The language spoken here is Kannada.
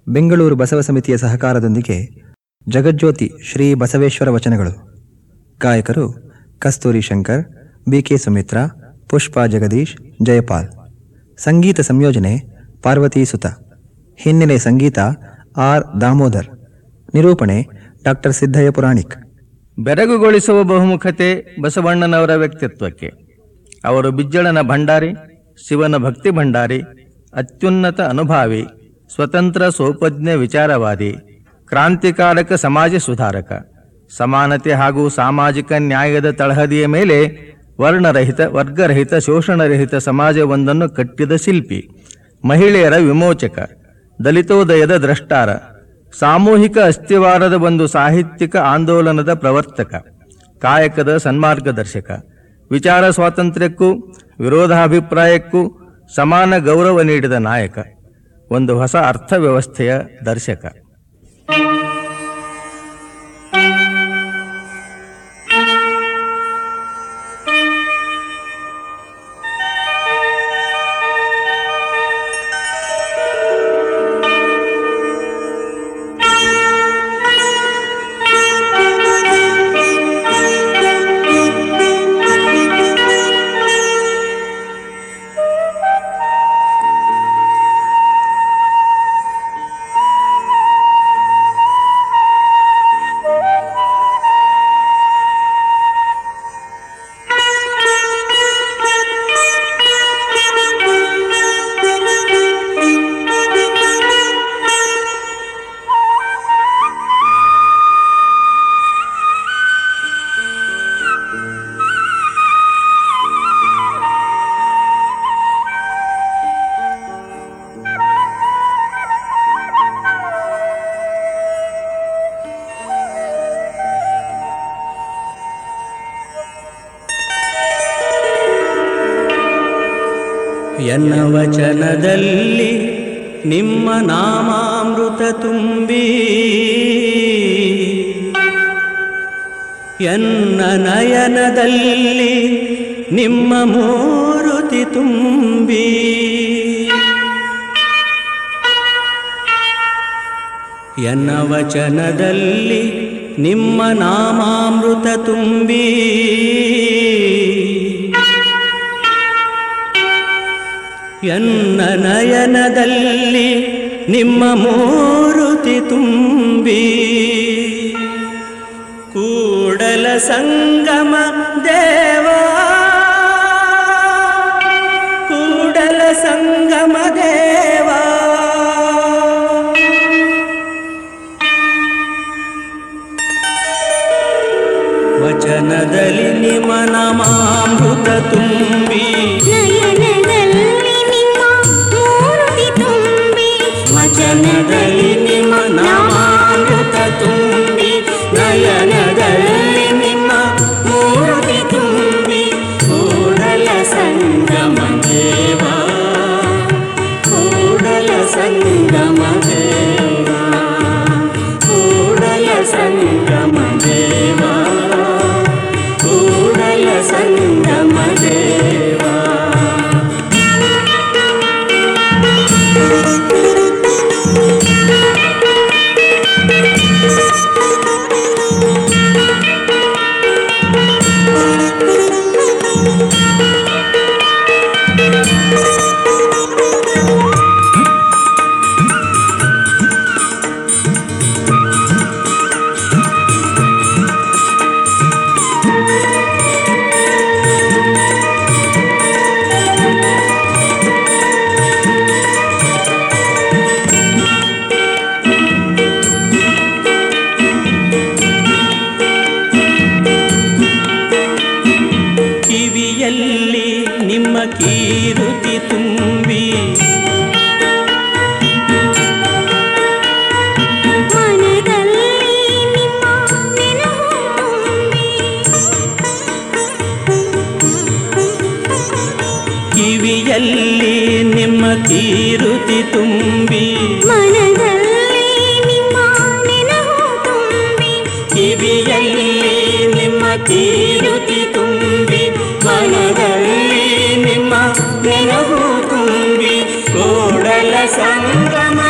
ಬೆಂಗಳೂರು ಬಸವ ಸಮಿತಿಯ ಸಹಕಾರದೊಂದಿಗೆ ಜಗಜ್ಯೋತಿ ಶ್ರೀ ಬಸವೇಶ್ವರ ವಚನಗಳು ಗಾಯಕರು ಕಸ್ತೂರಿ ಶಂಕರ್ ಬಿಕೆ ಸುಮಿತ್ರಾ ಪುಷ್ಪಾ ಜಗದೀಶ್ ಜಯಪಾಲ್ ಸಂಗೀತ ಸಂಯೋಜನೆ ಪಾರ್ವತಿ ಸುತ ಹಿನ್ನೆಲೆ ಸಂಗೀತ ಆರ್ ದಾಮೋದರ್ ನಿರೂಪಣೆ ಡಾಕ್ಟರ್ ಸಿದ್ದಯ್ಯ ಪುರಾಣಿಕ್ ಬೆರಗುಗೊಳಿಸುವ ಬಹುಮುಖತೆ ಬಸವಣ್ಣನವರ ವ್ಯಕ್ತಿತ್ವಕ್ಕೆ ಅವರು ಬಿಜ್ಜಳನ ಭಂಡಾರಿ ಶಿವನ ಭಕ್ತಿ ಭಂಡಾರಿ ಅತ್ಯುನ್ನತ ಅನುಭಾವಿ ಸ್ವತಂತ್ರ ಸೋಪಜ್ಞ ವಿಚಾರವಾದಿ ಕ್ರಾಂತಿಕಾರಕ ಸಮಾಜ ಸುಧಾರಕ ಸಮಾನತೆ ಹಾಗೂ ಸಾಮಾಜಿಕ ನ್ಯಾಯದ ತಳಹದಿಯ ಮೇಲೆ ವರ್ಣರಹಿತ ವರ್ಗರಹಿತ ಶೋಷಣರಹಿತ ಸಮಾಜವೊಂದನ್ನು ಕಟ್ಟಿದ ಶಿಲ್ಪಿ ಮಹಿಳೆಯರ ವಿಮೋಚಕ ದಲಿತೋದಯದ ದ್ರಷ್ಟಾರ ಸಾಮೂಹಿಕ ಅಸ್ಥಿವಾರದ ಒಂದು ಸಾಹಿತ್ಯಿಕ ಆಂದೋಲನದ ಪ್ರವರ್ತಕ ಕಾಯಕದ ಸನ್ಮಾರ್ಗದರ್ಶಕ ವಿಚಾರ ಸ್ವಾತಂತ್ರ್ಯಕ್ಕೂ ವಿರೋಧಾಭಿಪ್ರಾಯಕ್ಕೂ ಸಮಾನ ಗೌರವ ನೀಡಿದ ನಾಯಕ ಒಂದು ಹೊಸ ಅರ್ಥವ್ಯವಸ್ಥೆಯ ದರ್ಶಕ ಎನ್ನ ವಚನದಲ್ಲಿ ನಿಮ್ಮ ನಾಮಾಮೃತ ತುಂಬಿ ಎನ್ನ ನಯನದಲ್ಲಿ ನಿಮ್ಮ ಮೂರುತಿ ತುಂಬಿ ಎನ್ನ ವಚನದಲ್ಲಿ ನಿಮ್ಮ ನಾಮಾಮೃತ ತುಂಬಿ ಎನ್ನ ನಯನದಲ್ಲಿ ನಿಮ್ಮ ಮೂರುತಿ ತುಂಬಿ ಕೂಡಲ ಸಂಗಮ ದೇವಾ ಕೂಡಲ ಸಂಗಮ ದೇವಾ ವಚನದಲ್ಲಿ ನಿಮ್ಮ ನಾಮಾಮೃತ ತುಂಬಿ ನಯನದಲ್ಲಿ ನಿಮ್ಮ ಮೂರುತಿ ತುಂಬಿ ವಚನದಲ್ಲಿ ನಿಮ್ಮ ನಾಮಾಮೃತ ತುಂಬಿ ನಯನದಲ್ಲಿ ನಿಮ್ಮ ಮೂರ್ತಿ ತುಂಬಿ ಕೂಡಲ ಸಂಗಮ ದೇವ ಕೂಡಲ ಸಂಗಮ ದೇವ ಕೂಡಲ ಸಂಗಮ ದೇವ ಕೂಡಲ ಸಂಗಮ ದೇವ ಕಿವಿಯಲ್ಲಿ ನಿಮ್ಮ ಕೀರುತಿ ತುಂಬಿ ಮನದಲ್ಲಿ ನಿಮ್ಮ ನೆನಪು ತುಂಬಿ ಕಿವಿಯಲ್ಲಿ ನಿಮ್ಮ ಕೀರುತಿ ತುಂಬಿ ಮನದಲ್ಲಿ ನಿಮ್ಮ ನೆನಪು ತುಂಬಿ ಕಿವಿಯಲ್ಲಿ ನಿಮ್ಮ ಕೀರುತಿ ತುಂಬಿ ಮನದಲ್ಲಿ ನಿಮ್ಮ ನೆನಹು ತುಂಬಿ ಕೂಡಲ ಸಂಗಮ